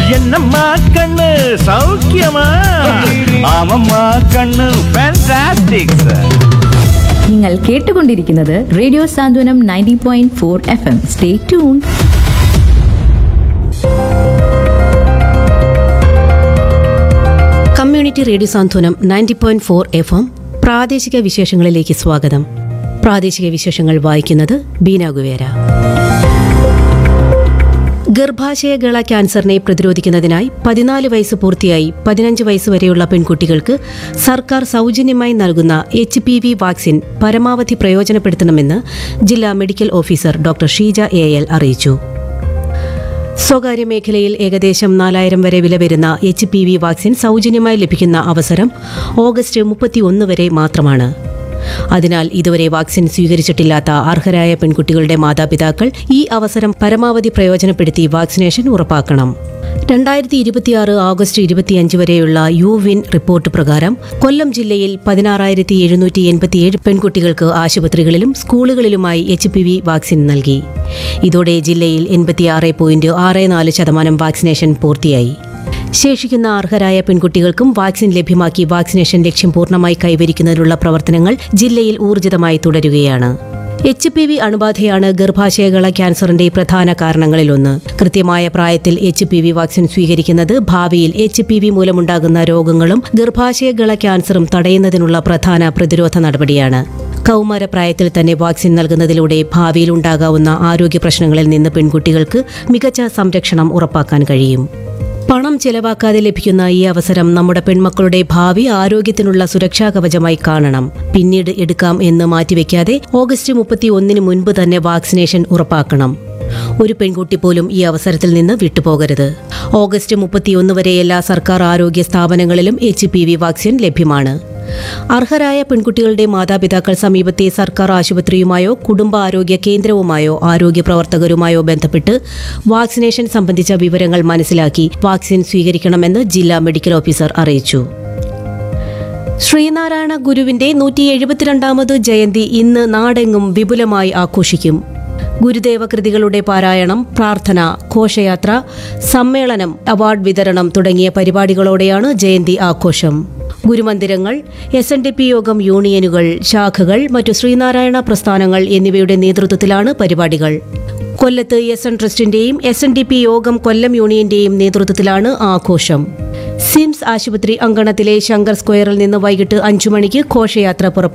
என்னம்மா கண்ணு சௌக்கியமா ஆமம்மா கண்ணு ஃபேண்டாஸ்டிக் சார் നിങ്ങൾ കേട്ടുകൊണ്ടിരിക്കുന്നത് radio Santhwanam ninety point four F M stay tune community radio Santhwanam ninety point four F M പ്രാദേശിക വിശേഷങ്ങളിലേക്ക് സ്വാഗതം പ്രാദേശിക വിശേഷങ്ങൾ വായിക്കുന്നത് ബീന ഗുവേര ഗർഭാശയഗള ക്യാൻസറിനെ പ്രതിരോധിക്കുന്നതിനായി പതിനാല് വയസ്സ് പൂർത്തിയായി പതിനഞ്ച് വയസ്സ് വരെയുള്ള പെൺകുട്ടികൾക്ക് സർക്കാർ സൗജന്യമായി നൽകുന്ന എച്ച് പി വി വാക്സിൻ പരമാവധി പ്രയോജനപ്പെടുത്തണമെന്ന് ജില്ലാ medical officer doctor Sheeja A L അറിയിച്ചു സ്വകാര്യ മേഖലയിൽ ഏകദേശം നാലായിരം വരെ വില വരുന്ന എച്ച് പി വി വാക്സിൻ സൗജന്യമായി ലഭിക്കുന്ന അവസരം ഓഗസ്റ്റ് മുപ്പത്തിയൊന്ന് വരെ മാത്രമാണ് അതിനാൽ ഇതുവരെ വാക്സിൻ സ്വീകരിച്ചിട്ടില്ലാത്ത അർഹരായ പെൺകുട്ടികളുടെ മാതാപിതാക്കൾ ഈ അവസരം പരമാവധി പ്രയോജനപ്പെടുത്തി വാക്സിനേഷൻ ഉറപ്പാക്കണം രണ്ടായിരത്തി ഇരുപത്തിയാറ് ഓഗസ്റ്റ് ഇരുപത്തിയഞ്ച് വരെയുള്ള യു വിൻ റിപ്പോർട്ട് പ്രകാരം കൊല്ലം ജില്ലയിൽ പതിനാറായിരത്തി എഴുന്നൂറ്റി എൺപത്തിയേഴ് പെൺകുട്ടികൾക്ക് ആശുപത്രികളിലും സ്കൂളുകളിലുമായി എച്ച് പി വി വാക്സിൻ നൽകി ഇതോടെ ജില്ലയിൽ എൺപത്തിയാറ് പോയിന്റ് ആറ് നാല് ശതമാനം വാക്സിനേഷൻ പൂർത്തിയായി ശേഷിക്കുന്ന അർഹരായ പെൺകുട്ടികൾക്കും വാക്സിൻ ലഭ്യമാക്കി വാക്സിനേഷൻ ലക്ഷ്യം പൂർണ്ണമായി കൈവരിക്കുന്നതിനുള്ള പ്രവർത്തനങ്ങൾ ജില്ലയിൽ ഊർജിതമായി തുടരുകയാണ് എച്ച് പി വി അണുബാധയാണ് ഗർഭാശയകള ക്യാൻസറിന്റെ പ്രധാന കാരണങ്ങളിലൊന്ന് കൃത്യമായ പ്രായത്തിൽ എച്ച് പി വി വാക്സിൻ സ്വീകരിക്കുന്നത് ഭാവിയിൽ എച്ച് പി വി മൂലമുണ്ടാകുന്ന രോഗങ്ങളും ഗർഭാശയകള ക്യാൻസറും തടയുന്നതിനുള്ള പ്രധാന പ്രതിരോധ നടപടിയാണ് കൗമാരപ്രായത്തിൽ തന്നെ വാക്സിൻ നൽകുന്നതിലൂടെ ഭാവിയിൽ ഉണ്ടാകാവുന്ന ആരോഗ്യ പ്രശ്നങ്ങളിൽ നിന്ന് പെൺകുട്ടികൾക്ക് മികച്ച സംരക്ഷണം ഉറപ്പാക്കാൻ കഴിയും പണം ചെലവാക്കാതെ ലഭിക്കുന്ന ഈ അവസരം നമ്മുടെ പെൺമക്കളുടെ ഭാവി ആരോഗ്യത്തിനുള്ള സുരക്ഷാ കവചമായി കാണണം പിന്നീട് എടുക്കാം എന്ന് മാറ്റിവെക്കാതെ ഓഗസ്റ്റ് മുപ്പത്തി ഒന്നിന് മുൻപ് തന്നെ വാക്സിനേഷൻ ഉറപ്പാക്കണം ഒരു പെൺകുട്ടി പോലും ഈ അവസരത്തിൽ നിന്ന് വിട്ടുപോകരുത് ഓഗസ്റ്റ് മുപ്പത്തിയൊന്ന് വരെ എല്ലാ സർക്കാർ ആരോഗ്യ സ്ഥാപനങ്ങളിലും എച്ച് പി വി വാക്സിൻ ലഭ്യമാണ് അർഹരായ പെൺകുട്ടികളുടെ മാതാപിതാക്കൾ സമീപത്തെ സർക്കാർ ആശുപത്രിയുമായോ കുടുംബാരോഗ്യ കേന്ദ്രവുമായോ ആരോഗ്യ പ്രവർത്തകരുമായോ ബന്ധപ്പെട്ട് വാക്സിനേഷൻ സംബന്ധിച്ച വിവരങ്ങൾ മനസ്സിലാക്കി വാക്സിൻ സ്വീകരിക്കണമെന്ന് ജില്ലാ മെഡിക്കൽ ഓഫീസർ അറിയിച്ചു ശ്രീനാരായണ ഗുരുവിന്റെ നൂറ്റി എഴുപത്തിരണ്ടാമത് ജയന്തി ഇന്ന് നാടെങ്ങും വിപുലമായി ആഘോഷിക്കും ഗുരുദേവ കൃതികളുടെ പാരായണം പ്രാർത്ഥന ഘോഷയാത്ര സമ്മേളനം അവാർഡ് വിതരണം തുടങ്ങിയ പരിപാടികളോടെയാണ് ജയന്തി ആഘോഷം ഗുരുമന്ദിരങ്ങൾ S N D P Yogam യൂണിയനുകൾ ശാഖകൾ മറ്റു ശ്രീനാരായണ പ്രസ്ഥാനങ്ങൾ എന്നിവയുടെ നേതൃത്വത്തിലാണ് പരിപാടികൾ കൊല്ലത്ത് എസ് എൻ ട്രസ്റ്റിന്റെയും S N D P Yogam Kollam യൂണിയന്റെയും നേതൃത്വത്തിലാണ് ആഘോഷം സിംസ് ആശുപത്രി അങ്കണത്തിലെ ശങ്കർ സ്ക്വയറിൽ നിന്ന് വൈകിട്ട് അഞ്ചു മണിക്ക് ഘോഷയാത്ര പുറപ്പെടും